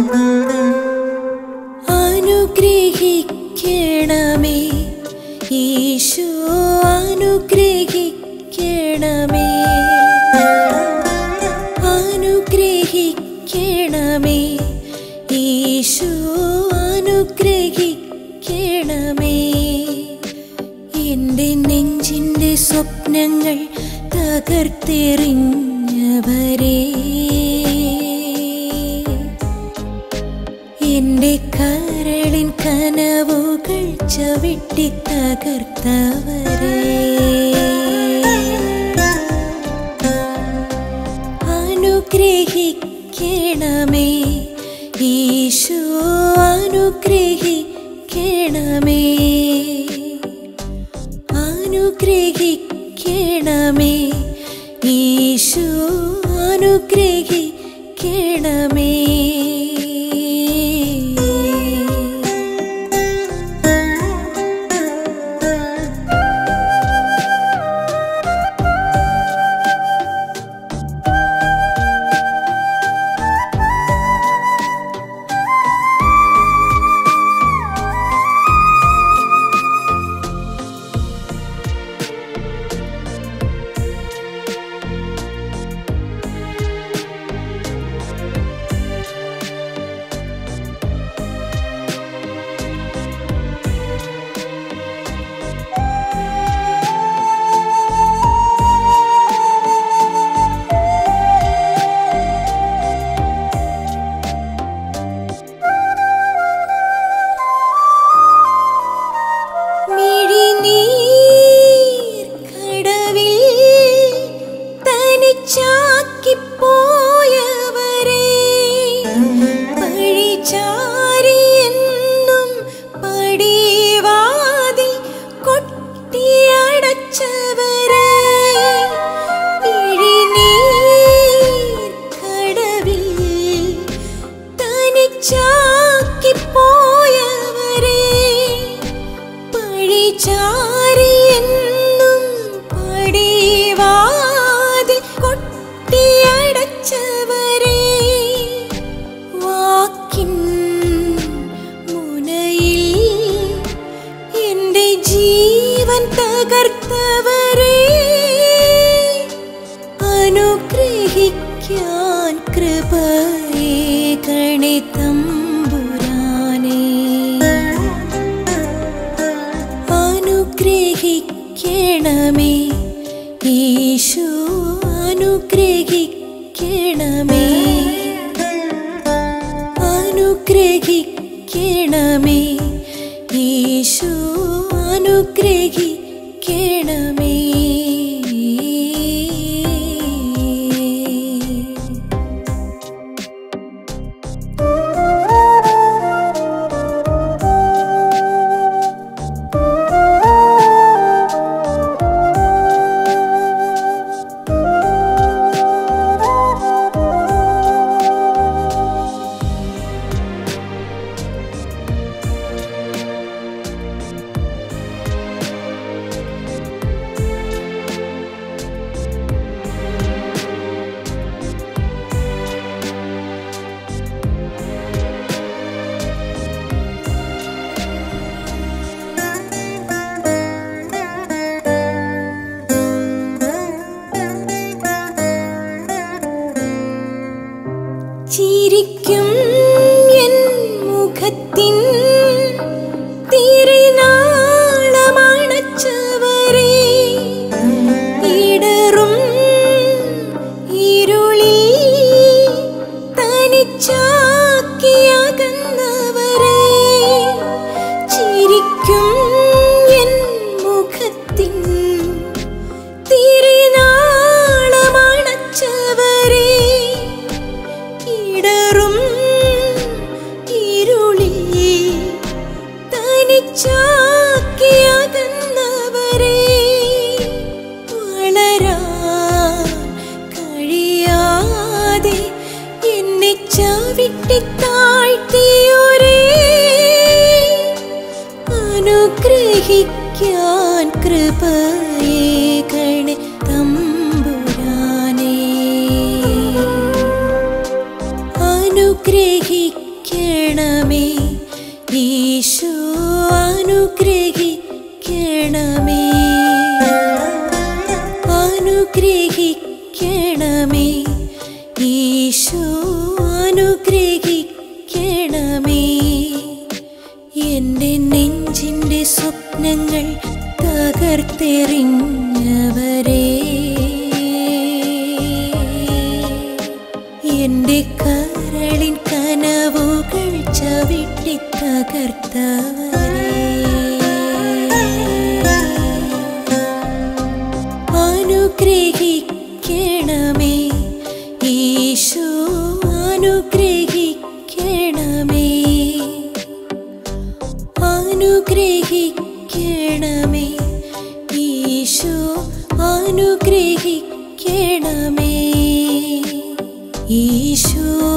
അനുഗ്രഹിക്കണമേ ഈശോ അനുഗ്രഹിക്കണമേ അനുഗ്രഹിക്കണമേ ഈശോ അനുഗ്രഹിക്കണമേ എൻ്റെ നെഞ്ചിൻ്റെ സ്വപ്നങ്ങൾ തകർത്തെറിഞ്ഞവരേ എന്റെ കരളിൻ കനവുകൾ ചവിട്ടി തകർത്തവരേ അനുഗ്രഹിക്കണമേ ഈശോ അനുഗ്രഹിക്കണമേ അനുഗ്രഹിക്കണമേ ഈശോ അനുഗ്രഹിക്കണമേ മിഴിനീർ കടവിൽ തനിച്ചാക്കിപ്പോയവരെ പഴിചാരിയെന്നും പടിവാതിൽ കൊട്ടിയടച്ചവരെ മിഴിനീർ കടവിൽ തനിച്ചാക്കിപ്പോയവരെ പഴിചാരിയെന്നും പടിവാതിൽ കൊട്ടിയടച്ചവരെ വാക്കിൻ മുനയിൽ എൻ്റെ ജീവൻ തകർത്തവരെ അനുഗ്രഹിക്കാൻ കൃപയെ കണിത്തമ്പുരാനേ അനുഗ്രഹിക്കണമേ ഈശോ അനുഗ്രഹിക്കണമേ അനുഗ്രഹിക്കണമേ ഈശോ അനുഗ്രഹിക്കണമേ ചിരിക്കും എൻ മുഖത്തിൻ തിരുനാളമണച്ചവരെ ഇടറും ഇരുളിൽ തനിച്ചാക്കിയകന്നവരെ ചിരിക്കും എൻ മുഖത്തിൻ തിരുനാളമണച്ചവരെ ഇടറും ഇരുളിൽ തനിച്ചാക്കിയകന്നവരെ വളരാൻ കഴിയാതെ എന്നെ ചവിട്ടി താഴ്ത്തിയൊരേ അനുഗ്രഹിക്കാൻ കൃപയെ കണി തമ്പുരാനേ അനുഗ്രഹിക്കണമേ അനുഗ്രഹിക്കണമേ ഈശോ അനുഗ്രഹിക്കണമേ അനുഗ്രഹിക്കണമേ ഈശോ അനുഗ്രഹിക്കണമേ എൻ്റെ നെഞ്ചിൻ്റെ സ്വപ്നങ്ങൾ തകർത്തെറിഞ്ഞവരേ എൻ്റെ കരളിൻ കനവുകൾ ചവിട്ടി തകർത്തവരേ അനുഗ്രഹിക്കണമേ ഈശോ അനുഗ്രഹിക്കണമേ അനുഗ്രഹിക്കണമേ ഈശോ അനുഗ്രഹിക്കണമേ ഈശോ